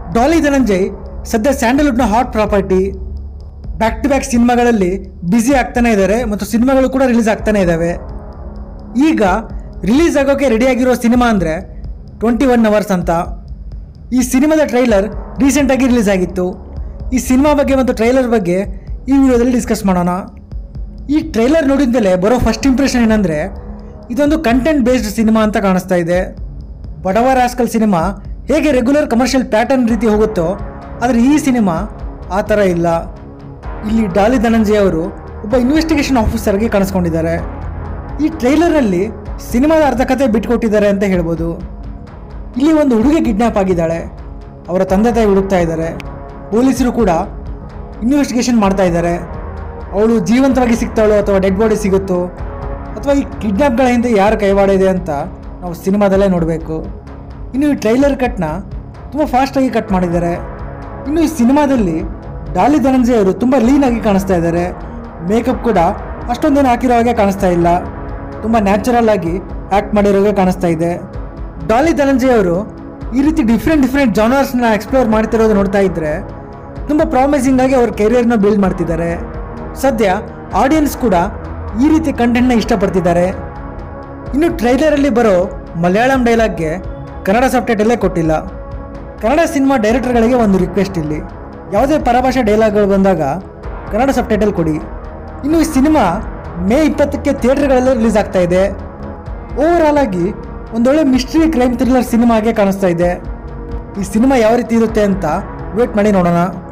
ಡಾಲಿ ಧನಂಜಯ್ ಸದ್ಯ ಸ್ಯಾಂಡಲ್ವುಡ್ನ hot property back to back ಸಿನಿಮಾಗಳಲ್ಲಿ ಬ್ಯುಸಿ ಆಗ್ತಾನೆ ಇದ್ದಾರೆ ಮತ್ತು ಸಿನಿಮಾಗಳು ಕೂಡ ರಿಲೀಸ್ ಆಗ್ತಾನೆ ಇದ್ದಾವೆ ಈಗ ರಿಲೀಸ್ ಆಗೋಕೆ ರೆಡಿಯಾಗಿರೋ ಸಿನಿಮಾ ಅಂದರೆ ಟ್ವೆಂಟಿ ಒನ್ ಅವರ್ಸ್ ಅಂತ ಈ ಸಿನಿಮಾದ ಟ್ರೈಲರ್ ರೀಸೆಂಟಾಗಿ ರಿಲೀಸ್ ಆಗಿತ್ತು ಈ ಸಿನಿಮಾ ಬಗ್ಗೆ ಮತ್ತು ಟ್ರೈಲರ್ ಬಗ್ಗೆ ಈ ವಿಡಿಯೋದಲ್ಲಿ ಡಿಸ್ಕಸ್ ಮಾಡೋಣ ಈ ಟ್ರೈಲರ್ ನೋಡಿದ್ಮೇಲೆ ಬರೋ ಫಸ್ಟ್ ಇಂಪ್ರೆಷನ್ ಏನಂದರೆ ಇದೊಂದು ಕಂಟೆಂಟ್ ಬೇಸ್ಡ್ ಸಿನಿಮಾ ಅಂತ ಕಾಣಿಸ್ತಾ ಇದೆ ಬಡವ ರಾಸ್ಕಲ್ ಸಿನಿಮಾ ಹೇಗೆ ರೆಗ್ಯುಲರ್ ಕಮರ್ಷಿಯಲ್ ಪ್ಯಾಟರ್ನ್ ರೀತಿ ಹೋಗುತ್ತೋ ಆದರೆ ಈ ಸಿನಿಮಾ ಆ ಥರ ಇಲ್ಲ ಇಲ್ಲಿ ಡಾಲಿ ಧನಂಜಯ್ ಅವರು ಒಬ್ಬ ಇನ್ವೆಸ್ಟಿಗೇಷನ್ ಆಫೀಸರ್ಗೆ ಕಾಣಿಸ್ಕೊಂಡಿದ್ದಾರೆ ಈ ಟ್ರೈಲರಲ್ಲಿ ಸಿನಿಮಾದ ಅರ್ಧ ಕತೆ ಬಿಟ್ಕೊಟ್ಟಿದ್ದಾರೆ ಅಂತ ಹೇಳ್ಬೋದು ಇಲ್ಲಿ ಒಂದು ಹುಡುಗಿ ಕಿಡ್ನ್ಯಾಪ್ ಆಗಿದ್ದಾಳೆ ಅವರ ತಂದೆ ತಾಯಿ ಹುಡುಕ್ತಾ ಇದ್ದಾರೆ ಪೊಲೀಸರು ಕೂಡ ಇನ್ವೆಸ್ಟಿಗೇಷನ್ ಮಾಡ್ತಾ ಇದ್ದಾರೆ ಅವಳು ಜೀವಂತವಾಗಿ ಸಿಗ್ತಾಳೋ ಅಥವಾ ಡೆಡ್ ಬಾಡಿ ಸಿಗುತ್ತೋ ಅಥವಾ ಈ ಕಿಡ್ನ್ಯಾಪ್ಗಳ ಹಿಂದೆ ಯಾರು ಕೈವಾಡ ಇದೆ ಅಂತ ನಾವು ಸಿನಿಮಾದಲ್ಲೇ ನೋಡಬೇಕು ಇನ್ನು ಈ ಟ್ರೈಲರ್ ಕಟ್ನ ತುಂಬ ಫಾಸ್ಟಾಗಿ ಕಟ್ ಮಾಡಿದ್ದಾರೆ ಇನ್ನು ಈ ಸಿನಿಮಾದಲ್ಲಿ ಡಾಲಿ ಧನಂಜಯ್ ಅವರು ತುಂಬ ಲೀನಾಗಿ ಕಾಣಿಸ್ತಾ ಇದ್ದಾರೆ ಮೇಕಪ್ ಕೂಡ ಅಷ್ಟೊಂದೇನು ಹಾಕಿರೋ ಹಾಗೆ ಕಾಣಿಸ್ತಾ ಇಲ್ಲ ತುಂಬ ನ್ಯಾಚುರಲ್ ಆಗಿ ಆ್ಯಕ್ಟ್ ಮಾಡಿರೋ ಹಾಗೆ ಕಾಣಿಸ್ತಾ ಇದೆ ಡಾಲಿ ಧನಂಜಯ್ ಅವರು ಈ ರೀತಿ ಡಿಫ್ರೆಂಟ್ ಡಿಫ್ರೆಂಟ್ ಜಾನರ್ಸ್ನ ಎಕ್ಸ್ಪ್ಲೋರ್ ಮಾಡ್ತಿರೋದು ನೋಡ್ತಾ ಇದ್ರೆ ತುಂಬ ಪ್ರಾಮಿಸಿಂಗ್ ಆಗಿ ಅವ್ರ ಕೆರಿಯರ್ನ ಬಿಲ್ಡ್ ಮಾಡ್ತಿದ್ದಾರೆ ಸದ್ಯ ಆಡಿಯನ್ಸ್ ಕೂಡ ಈ ರೀತಿ ಕಂಟೆಂಟ್ನ ಇಷ್ಟಪಡ್ತಿದ್ದಾರೆ ಇನ್ನು ಟ್ರೈಲರಲ್ಲಿ ಬರೋ ಮಲಯಾಳಂ ಡೈಲಾಗ್ಗೆ ಕನ್ನಡ ಸಬ್ಟೈಟಲ್ಲೇ ಕೊಟ್ಟಿಲ್ಲ ಕನ್ನಡ ಸಿನಿಮಾ ಡೈರೆಕ್ಟರ್ಗಳಿಗೆ ಒಂದು ರಿಕ್ವೆಸ್ಟ್ ಇಲ್ಲಿ ಯಾವುದೇ ಪರಭಾಷೆ ಡೈಲಾಗ್ಗಳು ಬಂದಾಗ ಕನ್ನಡ ಸಬ್ಟೈಟಲ್ ಕೊಡಿ ಇನ್ನು ಈ ಸಿನಿಮಾ ಮೇ ಇಪ್ಪತ್ತಕ್ಕೆ ಥಿಯೇಟರ್ಗಳಲ್ಲೇ ರಿಲೀಸ್ ಆಗ್ತಾ ಇದೆ ಓವರ್ ಆಲ್ ಆಗಿ ಒಂದೊಳ್ಳೆ ಮಿಸ್ಟ್ರಿ ಕ್ರೈಮ್ ಥ್ರಿಲ್ಲರ್ ಸಿನಿಮಾಗೆ ಕಾಣಿಸ್ತಾ ಇದೆ ಈ ಸಿನಿಮಾ ಯಾವ ರೀತಿ ಇರುತ್ತೆ ಅಂತ ವೇಟ್ ಮಾಡಿ ನೋಡೋಣ